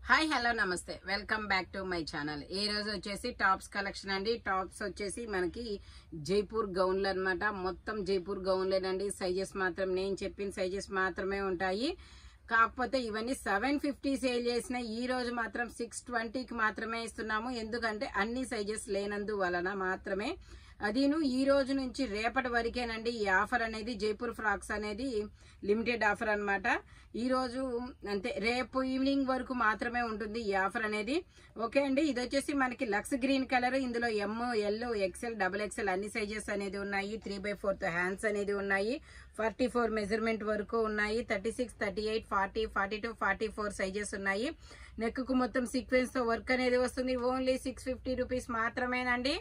hi hello namaste welcome back to my channel ఈ రోజు వచ్చేసి టాప్స్ కలెక్షన్ అండి టాప్స్ వచ్చేసి మనకి జైపూర్ గౌన్లు అన్నమాట మొత్తం జైపూర్ గౌన్లేనండి సైజెస్ మాత్రం నేను చెప్పిన సైజెస్ మాత్రమే ఉంటాయి కాకపోతే ఇవన్నీ సెవెన్ ఫిఫ్టీ సేల్ చేసిన ఈ రోజు మాత్రం సిక్స్ ట్వంటీకి మాత్రమే ఇస్తున్నాము ఎందుకంటే అన్ని సైజెస్ లేనందు వలన మాత్రమే అదిను ఈ రోజు నుంచి రేపటి వరకేనండి ఈ ఆఫర్ అనేది జైపూర్ ఫ్రాక్స్ అనేది లిమిటెడ్ ఆఫర్ అన్నమాట ఈ రోజు అంతే రేపు ఈవినింగ్ వరకు మాత్రమే ఉంటుంది ఈ ఆఫర్ అనేది ఓకే అండి ఇది వచ్చేసి మనకి లక్స్ గ్రీన్ కలర్ ఇందులో M L XL double XL అన్ని సైజెస్ అనేది ఉన్నాయి త్రీ బై ఫోర్త్ హ్యాండ్స్ అనేది ఉన్నాయి ఫార్టీ ఫోర్ మెజర్మెంట్ వరకు ఉన్నాయి thirty six thirty eight forty forty two forty four sizes ఉన్నాయి నెక్ కు మొత్తం సీక్వెన్స్ తో వర్క్ అనేది వస్తుంది ఓన్లీ సిక్స్ ఫిఫ్టీ రూపీస్ మాత్రమేనండి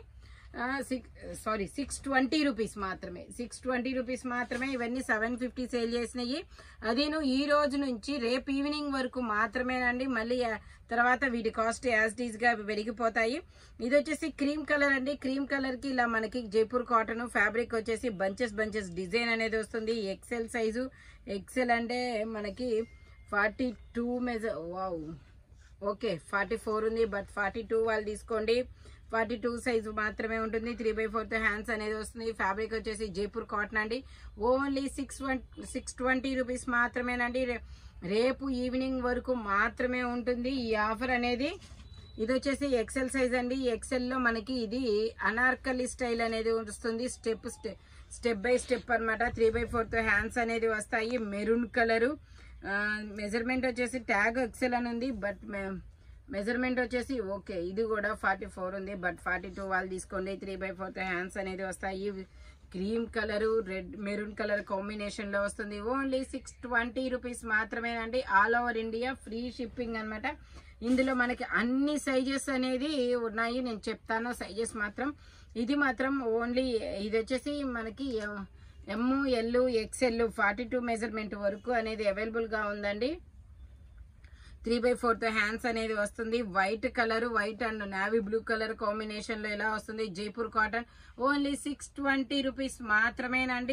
సారీ సిక్స్ ట్వంటీ రూపీస్ మాత్రమే సిక్స్ ట్వంటీ రూపీస్ మాత్రమే ఇవన్నీ సెవెన్ ఫిఫ్టీ సేల్ చేసినాయి అదేను ఈ రోజు నుంచి రేపు ఈవినింగ్ వరకు మాత్రమేనండి మళ్ళీ ఆ తర్వాత వీటి కాస్ట్ యాజ్ డీజ్ గా పెరిగిపోతాయి ఇది వచ్చేసి క్రీమ్ కలర్ అండి క్రీమ్ కలర్ కి ఇలా మనకి జైపూర్ కాటన్ ఫ్యాబ్రిక్ వచ్చేసి బంచెస్ బంచెస్ డిజైన్ అనేది వస్తుంది ఎక్సెల్ సైజు ఎక్సెల్ అంటే మనకి forty two measure wow okay forty four ఉంది బట్ ఫార్టీ టూ వాళ్ళు తీసుకోండి ఫార్టీ టూ సైజు మాత్రమే ఉంటుంది త్రీ బై ఫోర్త్ హ్యాండ్స్ అనేది వస్తుంది ఫ్యాబ్రిక్ వచ్చేసి జైపూర్ కాటన్ అండి only six one six twenty rupees మాత్రమేనండి రే- రేపు ఈవినింగ్ వరకు మాత్రమే ఉంటుంది ఈ ఆఫర్ అనేది ఇది వచ్చేసి ఎక్సెల్ సైజ్ అండి ఎక్సెల్ లో మనకి ఇది అనార్కలి స్టైల్ అనేది వస్తుంది స్టెప్ స్టెప్ బై స్టెప్ అన్నమాట త్రీ బై ఫోర్త్ హ్యాండ్స్ అనేది వస్తాయి మెరూన్ కలరు మెజర్మెంట్ వచ్చేసి ట్యాగ్ ఎక్సెల్ అని ఉంది బట్ మెజర్మెంట్ వచ్చేసి ఓకే ఇది కూడా ఫార్టీ ఫోర్ ఉంది బట్ ఫార్టీ టూ వాళ్ళు తీసుకోండి త్రీ బై ఫోర్త్ హ్యాండ్స్ అనేది వస్తాయి cream colour red maroon colour combination లో వస్తుంది ఓన్లీ సిక్స్ ట్వంటీ రూపీస్ మాత్రమేనండి all over India free shipping అన్నమాట ఇందులో మనకి అన్ని సైజెస్ అనేది ఉన్నాయి నేను చెప్తాను సైజెస్ మాత్రం ఇది మాత్రం ఓన్లీ ఇది వచ్చేసి మనకి M L XL forty two measurement వరకు అనేది అవైలబుల్ గా ఉందండి త్రీ బై ఫోర్త్ హ్యాండ్స్ అనేది వస్తుంది white colour white and navy blue colour combination లో ఎలా వస్తుంది Jaipur cotton only six twenty rupees మాత్రమేనండి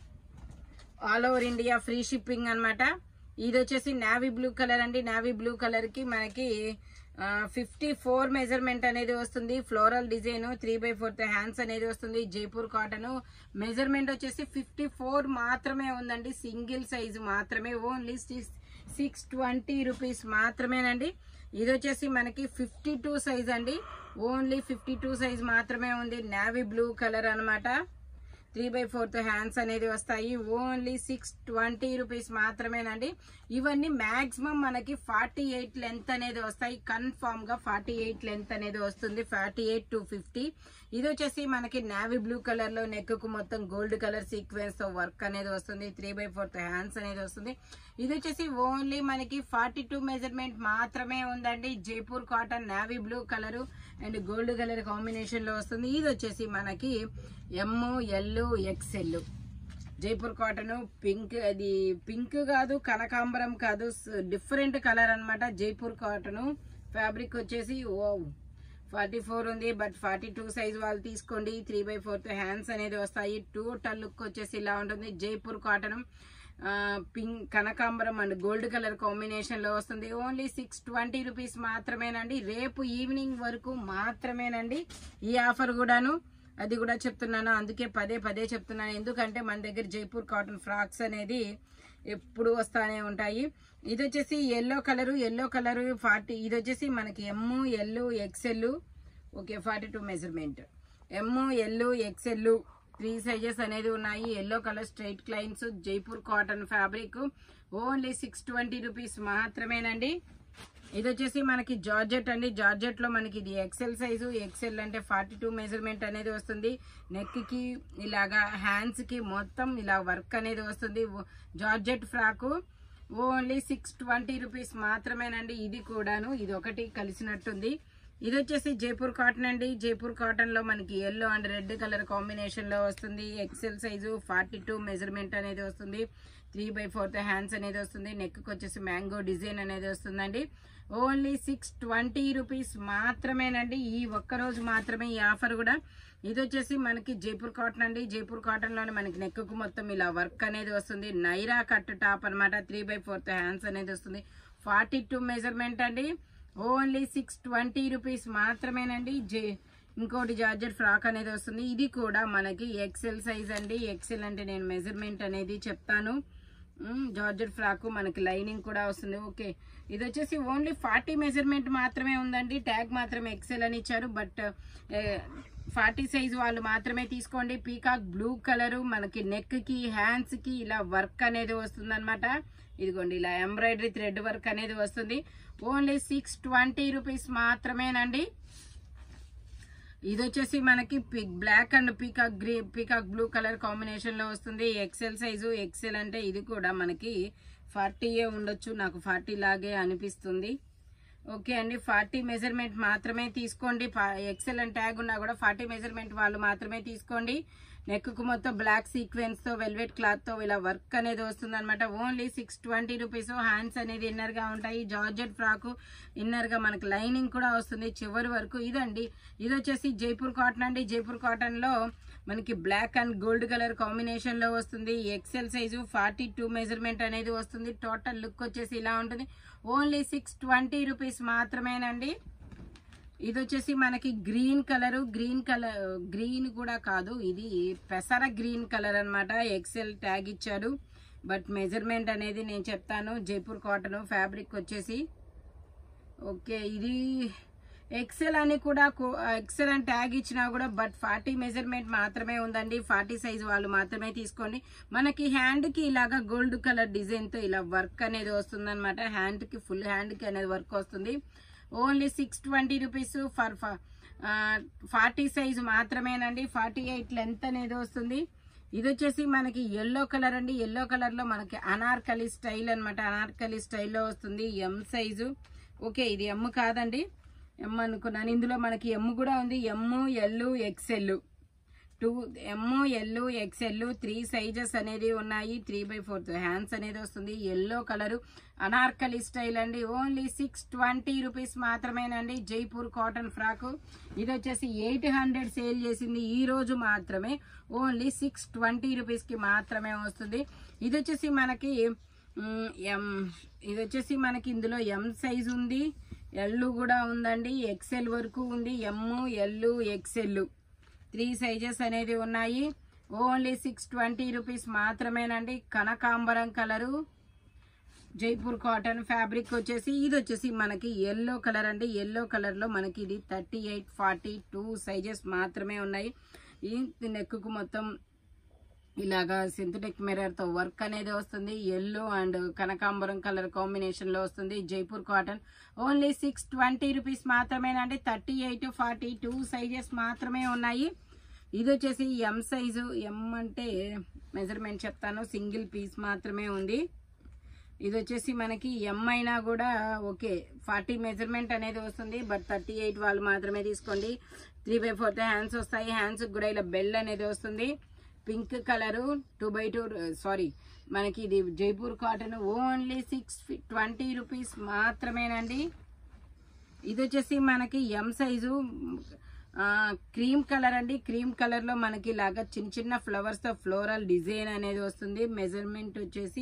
all over India free shipping అన్నమాట ఇది వచ్చేసి నావీ బ్లూ కలర్ అండి నావీ బ్లూ కలర్ కి మనకి ఫిఫ్టీ ఫోర్ మెజర్మెంట్ అనేది వస్తుంది floral design three by fourth hands అనేది వస్తుంది జైపూర్ కాటన్ మెజర్మెంట్ వచ్చేసి ఫిఫ్టీ ఫోర్ మాత్రమే ఉందండి సింగిల్ సైజ్ మాత్రమే ఓన్లీ సిక్స్ ట్వంటీ రూపీస్ మాత్రమేనండి ఇది వచ్చేసి మనకి ఫిఫ్టీ టూ సైజ్ అండి ఓన్లీ ఫిఫ్టీ టూ సైజ్ మాత్రమే ఉంది నావీ బ్లూ కలర్ అన్నమాట త్రీ బై ఫోర్త్ హ్యాండ్స్ అనేది వస్తాయి ఓన్లీ సిక్స్ ట్వంటీ రూపీస్ మాత్రమేనండి ఇవన్నీ మాక్సిమం మనకి ఫార్టీ ఎయిట్ లెంత్ అనేది వస్తాయి కన్ఫామ్ గా ఫార్టీ ఎయిట్ లెంత్ అనేది వస్తుంది ఫార్టీ ఎయిట్ టు ఫిఫ్టీ ఇది వచ్చేసి మనకి నావీ బ్లూ కలర్ లో నెక్ కు మొత్తం గోల్డ్ కలర్ సీక్వెన్స్ తో వర్క్ అనేది వస్తుంది త్రీ బై ఫోర్త్ హ్యాండ్స్ అనేది వస్తుంది ఇది వచ్చేసి ఓన్లీ మనకి ఫార్టీ టూ మెజర్మెంట్ మాత్రమే ఉందండి Jaipur cotton navy blue colour and gold colour combination లో వస్తుంది ఇది వచ్చేసి మనకి M L XL Jaipur cotton pink అది పింక్ కాదు కనకాంబరం కాదు డిఫరెంట్ కలర్ అన్నమాట జైపూర్ కాటన్ ఫ్యాబ్రిక్ వచ్చేసి ఓ ఫార్టీ ఫోర్ ఉంది బట్ ఫార్టీ టూ సైజ్ వాళ్ళు తీసుకోండి త్రీ బై ఫోర్త్ హ్యాండ్స్ అనేది వస్తాయి టోటల్ లుక్ వచ్చేసి ఇలా ఉంటుంది జైపూర్ కాటన్ పింక్ కనకాంబరం అండ్ గోల్డ్ కలర్ కాంబినేషన్ లో వస్తుంది ఓన్లీ సిక్స్ ట్వంటీ రూపీస్ మాత్రమేనండి రేపు ఈవినింగ్ వరకు మాత్రమేనండి ఈ ఆఫర్ కూడాను అది కూడా చెప్తున్నాను అందుకే పదే పదే చెప్తున్నాను ఎందుకంటే మన దగ్గర జైపూర్ కాటన్ ఫ్రాక్స్ అనేది ఎప్పుడు వస్తానే ఉంటాయి ఇది వచ్చేసి yellow colour yellow colour forty ఇది వచ్చేసి మనకి M L XL okay forty two measurement M L XL three sizes అనేది ఉన్నాయి yellow colour straight lines Jaipur cotton fabric only six twenty rupees మాత్రమేనండి ఇది వచ్చేసి మనకి జార్జెట్ అండి జార్జెట్ లో మనకి ఇది ఎక్సెల్ సైజు ఎక్సెల్ అంటే ఫార్టీ టూ మెజర్మెంట్ అనేది వస్తుంది నెక్ కి ఇలాగా హ్యాండ్స్ కి మొత్తం ఇలా వర్క్ అనేది వస్తుంది georgette frock only six twenty rupees మాత్రమేనండి ఇది కూడాను ఇది ఒకటి కలిసినట్టుంది ఇది వచ్చేసి జైపూర్ కాటన్ అండి జైపూర్ కాటన్ లో మనకి yellow and red colour combination లో వస్తుంది XL size forty two measurement అనేది వస్తుంది త్రీ బై ఫోర్త్ హ్యాండ్స్ అనేది వస్తుంది నెక్ వచ్చేసి మ్యాంగో డిజైన్ అనేది వస్తుందండి ఓన్లీ సిక్స్ ట్వంటీ రూపీస్ మాత్రమేనండి ఈ ఒక్క రోజు మాత్రమే ఈ ఆఫర్ కూడా ఇది వచ్చేసి మనకి జైపూర్ కాటన్ అండి జైపూర్ కాటన్ లోనే మనకి నెక్ కు మొత్తం ఇలా వర్క్ అనేది వస్తుంది నైరా కట్ టాప్ అన్నమాట త్రీ బై ఫోర్త్ హ్యాండ్స్ అనేది వస్తుంది ఫార్టీ టూ మెజర్మెంట్ అండి ఓన్లీ సిక్స్ ట్వంటీ రూపీస్ మాత్రమేనండి జే ఇంకోటి జార్జెట్ ఫ్రాక్ అనేది వస్తుంది ఇది కూడా మనకి ఎక్సెల్ సైజ్ అండి ఎక్సెల్ అంటే నేను మెజర్మెంట్ అనేది చెప్తాను మ్, జార్జెట్ ఫ్రాక్ మనకి లైనింగ్ కూడా వస్తుంది ఓకే ఇది వచ్చేసి ఓన్లీ ఫార్టీ మెజర్మెంట్ మాత్రమే ఉందండి ట్యాగ్ మాత్రం ఎక్సెల్ అని ఇచ్చారు బట్ ఫార్టీ సైజ్ వాళ్ళు మాత్రమే తీసుకోండి పీకాక్ బ్లూ కలర్ మనకి నెక్ కి హ్యాండ్స్ కి ఇలా వర్క్ అనేది వస్తుంది అనమాట ఇదిగోండి ఇలా ఎంబ్రాయిడరీ థ్రెడ్ వర్క్ అనేది వస్తుంది ఓన్లీ సిక్స్ ట్వంటీ రూపీస్ మాత్రమేనండి ఇది వచ్చేసి మనకి బ్లాక్ అండ్ పీకాక్ గ్రీ పీకాక్ బ్లూ కలర్ కాంబినేషన్ లో వస్తుంది ఎక్సెల్ సైజు ఎక్సెల్ అంటే ఇది కూడా మనకి ఫార్టీయే ఉండొచ్చు నాకు ఫార్టీ లాగే అనిపిస్తుంది ఓకే అండి ఫార్టీ మెజర్మెంట్ మాత్రమే తీసుకోండి ఎక్సెల్ అండ్ ట్యాగ్ ఉన్నా కూడా ఫార్టీ మెజర్మెంట్ వాళ్ళు మాత్రమే తీసుకోండి నెక్ కు మొత్తం బ్లాక్ సీక్వెన్స్ తో వెల్వెట్ క్లాత్ తో ఇలా వర్క్ అనేది వస్తుంది అనమాట only six twenty rupees hands అనేది ఇన్నర్ గా ఉంటాయి జార్జెట్ ఫ్రాక్ ఇన్నర్ గా మనకి లైనింగ్ కూడా వస్తుంది చివరి వరకు ఇదండి ఇది వచ్చేసి జైపూర్ కాటన్ అండి జైపూర్ కాటన్ లో మనకి black and gold colour combination లో వస్తుంది XL size forty two measurement అనేది వస్తుంది టోటల్ లుక్ వచ్చేసి ఇలా ఉంటుంది ఓన్లీ సిక్స్ ట్వంటీ రూపీస్ మాత్రమేనండి ఇది వచ్చేసి మనకి green colour green colour green కూడా కాదు ఇది పెసర గ్రీన్ కలర్ అన్నమాట ఎక్సెల్ ట్యాగ్ ఇచ్చాడు బట్ మెజర్మెంట్ అనేది నేను చెప్తాను జైపూర్ కాటన్ ఫ్యాబ్రిక్ వచ్చేసి ఓకే ఇది ఎక్సెల్ అని కూడా ఎక్సెల్ అని ట్యాగ్ ఇచ్చినా కూడా బట్ ఫార్టీ మెజర్మెంట్ మాత్రమే ఉందండి ఫార్టీ సైజ్ వాళ్ళు మాత్రమే తీసుకోండి మనకి హ్యాండ్ కి ఇలాగా గోల్డ్ కలర్ డిజైన్ తో ఇలా వర్క్ అనేది వస్తుంది అనమాట హ్యాండ్ కి ఫుల్ హ్యాండ్ కి అనేది వర్క్ వస్తుంది only six twenty rupees for forty size మాత్రమేనండి ఫార్టీ ఎయిట్ లెంత్ అనేది వస్తుంది ఇది వచ్చేసి మనకి ఎల్లో కలర్ అండి ఎల్లో కలర్ లో మనకి అనార్కలి స్టైల్ అన్నమాట అనార్కలి స్టైల్లో వస్తుంది ఎం సైజు ఓకే ఇది ఎమ్ కాదండి ఎమ్ అనుకున్నాను ఇందులో మనకి ఎమ్ కూడా ఉంది M L XL two M L XL three sizes అనేది ఉన్నాయి త్రీ బై ఫోర్త్ హ్యాండ్స్ అనేది వస్తుంది ఎల్లో కలర్ అనార్కలి స్టైల్ అండి ఓన్లీ సిక్స్ ట్వంటీ రూపీస్ మాత్రమేనండి జైపూర్ కాటన్ ఫ్రాక్ ఇది వచ్చేసి ఎయిట్ హండ్రెడ్ సేల్ చేసింది ఈ రోజు మాత్రమే ఓన్లీ సిక్స్ ట్వంటీ రూపీస్ కి మాత్రమే వస్తుంది ఇది వచ్చేసి మనకి మ్, ఎం ఇది వచ్చేసి మనకి ఇందులో ఎం సైజ్ ఉంది ఎల్ కూడా ఉందండి ఎక్సెల్ వరకు ఉంది M L XL three sizes అనేది ఉన్నాయి ఓన్లీ సిక్స్ ట్వంటీ రూపీస్ మాత్రమేనండి కనకాంబరం కలరు జైపూర్ కాటన్ ఫ్యాబ్రిక్ వచ్చేసి ఇది వచ్చేసి మనకి ఎల్లో కలర్ అండి ఎల్లో కలర్ లో మనకి ఇది thirty eight forty two sizes మాత్రమే ఉన్నాయి ఈ నెక్కు మొత్తం ఇలాగా సింథటిక్ మిర్రర్ తో వర్క్ అనేది వస్తుంది ఎల్లో అండ్ కనకాంబరం కలర్ కాంబినేషన్ లో వస్తుంది Jaipur cotton only six twenty rupees మాత్రమేనండి thirty eight forty two sizes మాత్రమే ఉన్నాయి ఇది వచ్చేసి ఎం సైజు ఎం అంటే మెజర్మెంట్ చెప్తాను సింగిల్ పీస్ మాత్రమే ఉంది ఇది వచ్చేసి మనకి ఎం అయినా కూడా ఓకే ఫార్టీ మెజర్మెంట్ అనేది వస్తుంది బట్ థర్టీ ఎయిట్ వాళ్ళు మాత్రమే తీసుకోండి త్రీ బై ఫోర్త్ హ్యాండ్స్ వస్తాయి హ్యాండ్స్ కూడా ఇలా బెల్ అనేది వస్తుంది pink colour two by two sorry మనకి ఇది Jaipur cotton only six twenty rupees మాత్రమేనండి ఇది వచ్చేసి మనకి ఎం సైజు క్రీమ్ కలర్ అండి క్రీమ్ కలర్ లో మనకి ఇలాగా చిన్న చిన్న ఫ్లవర్స్ తో ఫ్లోరల్ డిజైన్ అనేది వస్తుంది మెజర్మెంట్ వచ్చేసి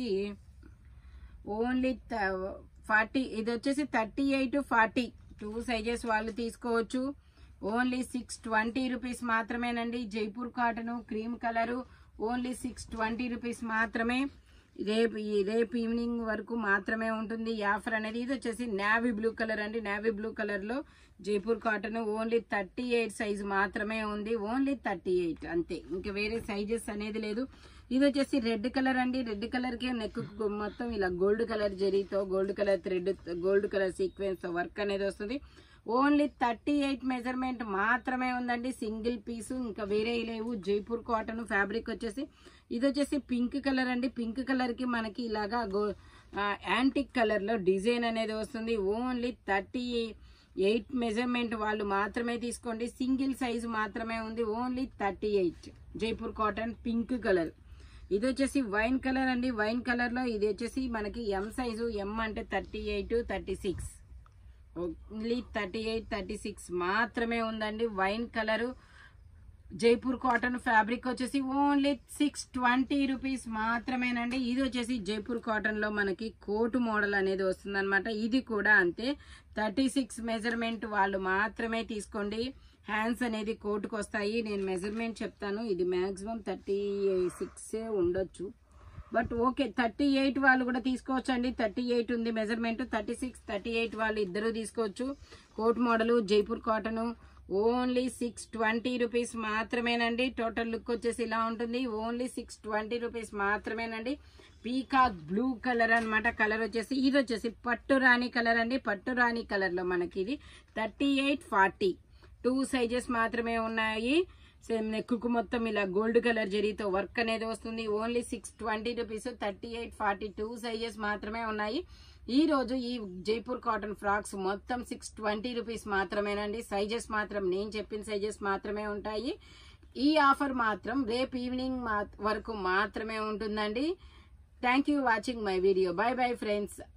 ఓన్లీ ఫార్టీ ఇది వచ్చేసి thirty eight forty two sizes వాళ్ళు తీసుకోవచ్చు ఓన్లీ సిక్స్ ట్వంటీ రూపీస్ మాత్రమేనండి Jaipur cotton cream colour only six twenty rupees మాత్రమే రేపు ఈ- రేపు ఈవినింగ్ వరకు మాత్రమే ఉంటుంది ఈ ఆఫర్ అనేది ఇది వచ్చేసి నావీ బ్లూ కలర్ అండి నావీ బ్లూ కలర్ లో Jaipur cotton only thirty eight size మాత్రమే ఉంది ఓన్లీ థర్టీ ఎయిట్ అంతే ఇంకా వేరే సైజెస్ అనేది లేదు ఇది వచ్చేసి రెడ్ కలర్ అండి రెడ్ కలర్ కి నెక్ మొత్తం ఇలా గోల్డ్ కలర్ జరీతో gold colour thread gold colour sequence తో వర్క్ అనేది వస్తుంది ఓన్లీ థర్టీ ఎయిట్ మెజర్మెంట్ మాత్రమే ఉందండి సింగిల్ పీసు ఇంకా వేరే లేవు జైపూర్ కాటన్ ఫ్యాబ్రిక్ వచ్చేసి ఇది వచ్చేసి పింక్ కలర్ అండి పింక్ కలర్ కి మనకి ఇలాగా గో యాంటిక్ కలర్ లో డిజైన్ అనేది వస్తుంది ఓన్లీ థర్టీ ఎయిట్ మెజర్మెంట్ వాళ్ళు మాత్రమే తీసుకోండి సింగిల్ సైజు మాత్రమే ఉంది only thirty eight Jaipur cotton pink colour ఇది వచ్చేసి వైన్ కలర్ అండి వైన్ కలర్ లో ఇది వచ్చేసి మనకి ఎం సైజు ఎం అంటే thirty eight thirty six only thirty eight thirty six మాత్రమే ఉందండి wine colour Jaipur cotton fabric వచ్చేసి ఓన్లీ సిక్స్ ట్వంటీ రూపీస్ మాత్రమేనండి ఇది వచ్చేసి జైపూర్ కాటన్ లో మనకి కోటు మోడల్ అనేది వస్తుంది ఇది కూడా అంతే థర్టీ సిక్స్ మెజర్మెంట్ వాళ్ళు మాత్రమే తీసుకోండి హ్యాండ్స్ అనేది కోటుకు వస్తాయి నేను మెజర్మెంట్ చెప్తాను ఇది మాక్సిమం థర్టీ సిక్స్ ఉండొచ్చు బట్ ఓకే థర్టీ ఎయిట్ వాళ్ళు కూడా తీసుకోవచ్చు అండి థర్టీ ఎయిట్ ఉంది measurement thirty six thirty eight వాళ్ళు ఇద్దరు తీసుకోవచ్చు coat model Jaipur cotton only six twenty rupees మాత్రమేనండి టోటల్ లుక్ వచ్చేసి ఇలా ఉంటుంది ఓన్లీ సిక్స్ ట్వంటీ రూపీస్ మాత్రమేనండి పీకాక్ బ్లూ కలర్ అన్నమాట కలర్ వచ్చేసి ఇది వచ్చేసి పట్టు రాణి కలర్ అండి పట్టు రాణి కలర్ లో మనకి ఇది thirty eight forty two sizes మాత్రమే ఉన్నాయి సేమ్ నెక్కు మొత్తం ఇలా గోల్డ్ కలర్ జరీతో వర్క్ అనేది వస్తుంది only six twenty rupees thirty eight forty two sizes మాత్రమే ఉన్నాయి ఈ రోజు ఈ జైపూర్ కాటన్ ఫ్రాక్స్ మొత్తం సిక్స్ ట్వంటీ రూపీస్ మాత్రమేనండి సైజెస్ మాత్రం నేను చెప్పిన సైజెస్ మాత్రమే ఉంటాయి ఈ ఆఫర్ మాత్రం రేపు ఈవినింగ్ మా- వరకు మాత్రమే ఉంటుందండి thank you watching my video bye bye friends